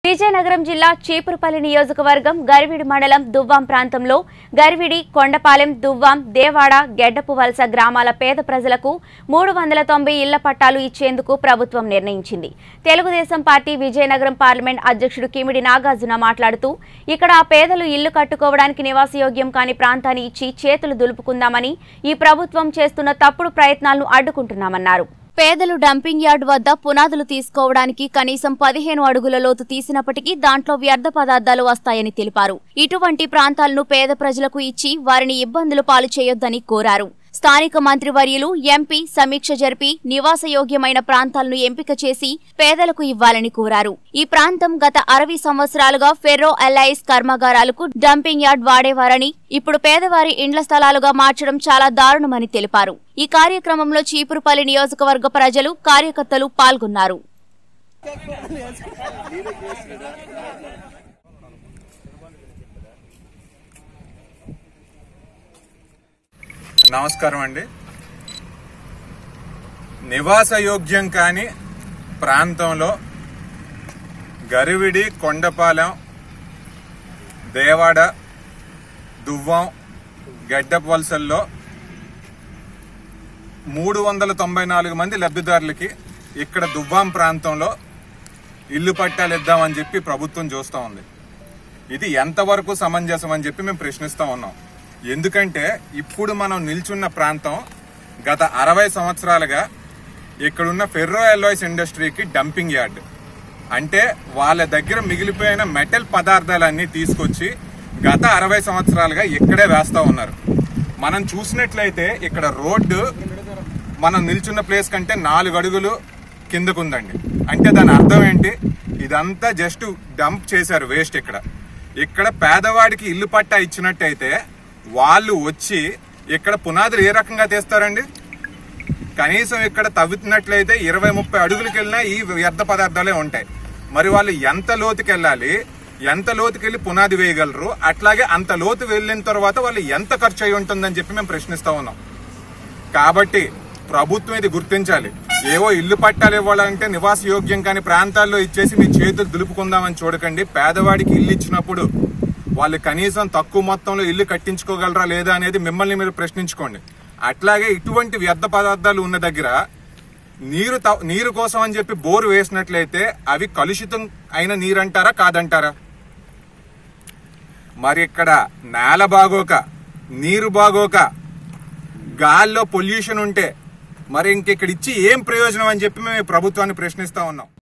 విజయనగరం జిల్లా చీపురుపల్లి నియోజకవర్గం గరివిడి మండలం దువ్వాం ప్రాంతంలో గరివిడి కొండపాలెం దువ్వాం దేవాడ గెడ్డపు వలస గ్రామాల పేద ప్రజలకు మూడు వందల తొంభై ఇళ్ల పట్టాలు ఇచ్చేందుకు ప్రభుత్వం నిర్ణయించింది తెలుగుదేశం పార్టీ విజయనగరం పార్లమెంట్ అధ్యక్షుడు కిమిడి నాగార్జున మాట్లాడుతూ ఇక్కడ ఆ పేదలు ఇల్లు కట్టుకోవడానికి నివాసయోగ్యం కాని ప్రాంతాన్ని ఇచ్చి చేతులు దులుపుకుందామని ఈ ప్రభుత్వం చేస్తున్న తప్పుడు ప్రయత్నాలను అడ్డుకుంటున్నామన్నారు పేదలు డంపింగ్ యార్డ్ వద్ద పునాదులు తీసుకోవడానికి కనీసం పదిహేను అడుగుల లోతు తీసినప్పటికీ దాంట్లో వ్యర్థ పదార్థాలు వస్తాయని తెలిపారు ఇటువంటి ప్రాంతాలను పేద ప్రజలకు ఇచ్చి వారిని ఇబ్బందులు పాలు చేయొద్దని కోరారు స్థానిక మంత్రివర్యులు ఎంపీ సమీక్ష జరిపి నివాసయోగ్యమైన ప్రాంతాలను ఎంపిక చేసి పేదలకు ఇవ్వాలని కోరారు ఈ ప్రాంతం గత అరవై సంవత్సరాలుగా ఫెర్రో ఎల్ఐస్ కర్మాగారాలకు డంపింగ్ యార్డ్ వాడేవారని ఇప్పుడు పేదవారి ఇండ్ల స్థలాలుగా మార్చడం చాలా దారుణమని తెలిపారు ఈ కార్యక్రమంలో చీపురుపల్లి నియోజకవర్గ ప్రజలు కార్యకర్తలు పాల్గొన్నారు నమస్కారం అండి నివాసయోగ్యం కాని ప్రాంతంలో గరివిడి కొండపాలెం దేవాడ దువ్వం గడ్డప్ వలసల్లో మూడు వందల తొంభై నాలుగు మంది లబ్ధిదారులకి ఇక్కడ దువ్వాం ప్రాంతంలో ఇల్లు పట్టాలు ఇద్దామని చెప్పి ప్రభుత్వం చూస్తూ ఉంది ఇది ఎంతవరకు సమంజసం అని చెప్పి మేము ప్రశ్నిస్తా ఉన్నాం ఎందుకంటే ఇప్పుడు మనం నిల్చున్న ప్రాంతం గత అరవై సంవత్సరాలుగా ఇక్కడున్న ఫెర్రో ఎల్లాయిస్ ఇండస్ట్రీకి డంపింగ్ యార్డ్ అంటే వాళ్ళ దగ్గర మిగిలిపోయిన మెటల్ పదార్థాలన్నీ తీసుకొచ్చి గత అరవై సంవత్సరాలుగా ఇక్కడే వేస్తా ఉన్నారు మనం చూసినట్లయితే ఇక్కడ రోడ్డు మనం నిల్చున్న ప్లేస్ కంటే నాలుగు అడుగులు కిందకుందండి అంటే దాని అర్థం ఏంటి ఇదంతా జస్ట్ డంప్ చేశారు వేస్ట్ ఇక్కడ ఇక్కడ పేదవాడికి ఇల్లు పట్టా ఇచ్చినట్టయితే వాళ్ళు వచ్చి ఇక్కడ పునాదులు ఏ రకంగా తీస్తారండి కనీసం ఇక్కడ తవ్వుతున్నట్లయితే ఇరవై ముప్పై అడుగులకు వెళ్ళినా ఈ వ్యర్థ పదార్థాలే ఉంటాయి మరి వాళ్ళు ఎంత లోతుకి వెళ్ళాలి ఎంత లోతుకి వెళ్ళి పునాది వేయగలరు అట్లాగే అంత లోతు వెళ్ళిన తర్వాత వాళ్ళు ఎంత ఖర్చు అయి ఉంటుందని చెప్పి మేము ప్రశ్నిస్తా ఉన్నాం కాబట్టి ప్రభుత్వం ఇది గుర్తించాలి ఏవో ఇల్లు పట్టాలు ఇవ్వాలంటే నివాస యోగ్యం కాని ప్రాంతాల్లో ఇచ్చేసి మీ చేతులు దులుపుకుందామని చూడకండి పేదవాడికి ఇల్లు ఇచ్చినప్పుడు వాళ్ళు కనీసం తక్కువ మొత్తంలో ఇల్లు కట్టించుకోగలరా లేదా అనేది మిమ్మల్ని మీరు ప్రశ్నించుకోండి అట్లాగే ఇటువంటి వ్యర్థ పదార్థాలు ఉన్న దగ్గర నీరు త- నీరు కోసం అని చెప్పి బోరు వేసినట్లయితే అవి కలుషితం అయిన నీరు అంటారా కాదంటారా మరి ఇక్కడ నేల బాగోక నీరు బాగోక గాల్లో పొల్యూషన్ ఉంటే మరి ఇంక ఇక్కడ ఇచ్చి ఏం ప్రయోజనం అని చెప్పి మేము ఈ ప్రభుత్వాన్ని ప్రశ్నిస్తా ఉన్నాం